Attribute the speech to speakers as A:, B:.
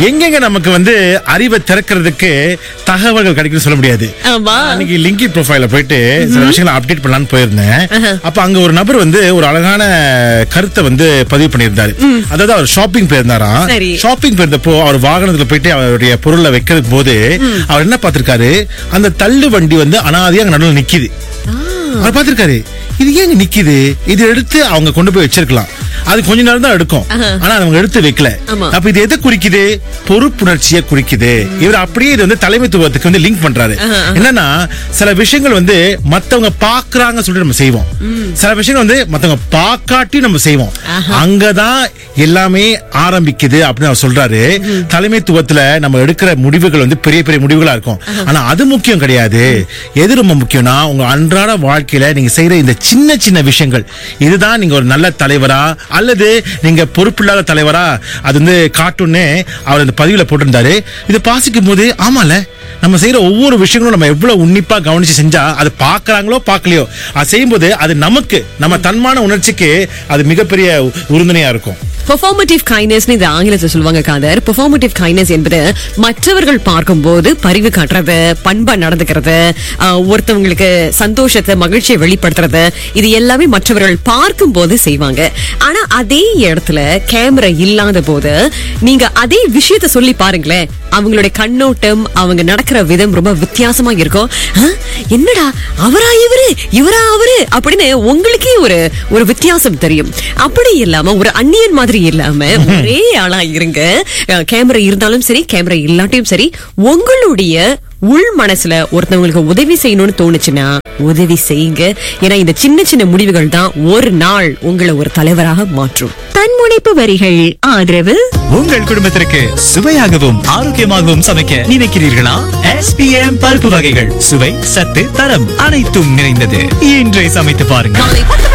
A: எங்கெங்க நமக்கு வந்து அறிவை திறக்கிறதுக்கு தகவல்கள் கிடைக்குன்னு சொல்ல முடியாது
B: ஆமா
A: அன்னைக்கு லிங்கி ப்ரொஃபைல போயிட்டு சில விஷயங்களை அப்டேட் பண்ணலாம்னு போயிருந்தேன் அப்ப அங்க ஒரு நபர் வந்து ஒரு அழகான கருத்தை வந்து பதிவு பண்ணியிருந்தாரு அதாவது அவர் ஷாப்பிங் போயிருந்தாராம்
B: சரி.
A: ஷாப்பிங் போயிருந்தப்போ அவர் வாகனத்துல போயிட்டு அவருடைய பொருளை வைக்கிறது போது அவர் என்ன பார்த்திருக்காரு அந்த தள்ளு வண்டி வந்து அனாதையா அங்க நடுவில் நிக்குது அவர் பார்த்திருக்காரு இது ஏன் நிக்குது இது எடுத்து அவங்க கொண்டு போய் வச்சிருக்கலாம் அது கொஞ்ச நேரம் தான் எடுக்கும் ஆனா அவங்க எடுத்து வைக்கல
B: ஆமா.
A: அப்ப இது எதை குறிக்குது பொறுப்புணர்ச்சியை குறிக்குது இவர் அப்படியே இது வந்து தலைமைத்துவத்துக்கு வந்து லிங்க் பண்றாரு என்னன்னா சில விஷயங்கள் வந்து மத்தவங்க பாக்குறாங்க சொல்லிட்டு நம்ம செய்வோம் சில விஷயங்கள் வந்து மத்தவங்க பாக்காட்டி நம்ம செய்வோம் அங்கதான் எல்லாமே ஆரம்பிக்குது அப்படின்னு அவர் சொல்றாரு தலைமைத்துவத்துல நம்ம எடுக்கிற முடிவுகள் வந்து பெரிய பெரிய முடிவுகளா இருக்கும் ஆனா அது முக்கியம் கிடையாது எது ரொம்ப முக்கியம்னா உங்க அன்றாட வாழ்க்கையில நீங்க செய்யற இந்த சின்ன சின்ன விஷயங்கள் இதுதான் நீங்க ஒரு நல்ல தலைவரா அல்லது நீங்க பொறுப்பில்லாத தலைவரா அது வந்து காட்டுன்னு அவர் அந்த பதிவுல போட்டிருந்தாரு இது பாசிக்கும் போது ஆமால நம்ம செய்யற ஒவ்வொரு விஷயங்களும் நம்ம எவ்வளவு உன்னிப்பா கவனிச்சு செஞ்சா அது பாக்குறாங்களோ பார்க்கலையோ அது செய்யும்போது அது நமக்கு நம்ம தன்மான உணர்ச்சிக்கு அது மிகப்பெரிய உறுதுணையா இருக்கும்
B: பெர்ஃபார்மேட்டிவ் கைண்ட்னஸ் இது ஆங்கிலத்துல சொல்லுவாங்க காதர் பெர்ஃபார்மேட்டிவ் கைண்ட்னஸ் என்பது மற்றவர்கள் பார்க்கும்போது பரிவு காட்டுறது பண்பா நடந்துக்கிறது ஆஹ், ஒருத்தவங்களுக்கு சந்தோஷத்தை மகிழ்ச்சியை வெளிப்படுத்துறது இது எல்லாமே மற்றவர்கள் பார்க்கும் போது செய்வாங்க ஆனா அதே இடத்துல கேமரா இல்லாத போது நீங்க அதே விஷயத்த சொல்லி பாருங்களேன் அவங்களுடைய கண்ணோட்டம் அவங்க நடக்கிற விதம் ரொம்ப வித்தியாசமா இருக்கும் ஆ, என்னடா அவரா இவரு இவரா அவரு அப்படின்னு உங்களுக்கே ஒரு ஒரு வித்தியாசம் தெரியும் அப்படி இல்லாம ஒரு அந்நியன் மாதிரி இல்லாம ஒரே ஆளா இருங்க அஹ், கேமரா இருந்தாலும் சரி கேமரா இல்லாட்டியும் சரி உங்களுடைய உள் மனசுல ஒருத்தவங்களுக்கு உதவி செய்யணும்னு தோணுச்சுன்னா உதவி செய்யுங்க ஏன்னா இந்த சின்ன சின்ன முடிவுகள் தான் ஒரு நாள் உங்களை ஒரு தலைவராக மாற்றும் தன்முனைப்பு வரிகள் ஆதரவு
C: உங்கள் குடும்பத்திற்கு சுவையாகவும் ஆரோக்கியமாகவும் சமைக்க நினைக்கிறீர்களா எஸ்பிஎம் பருப்பு வகைகள் சுவை சத்து தரம் அனைத்தும் நிறைந்தது இன்றே சமைத்து பாருங்கள்
B: காலை பத்து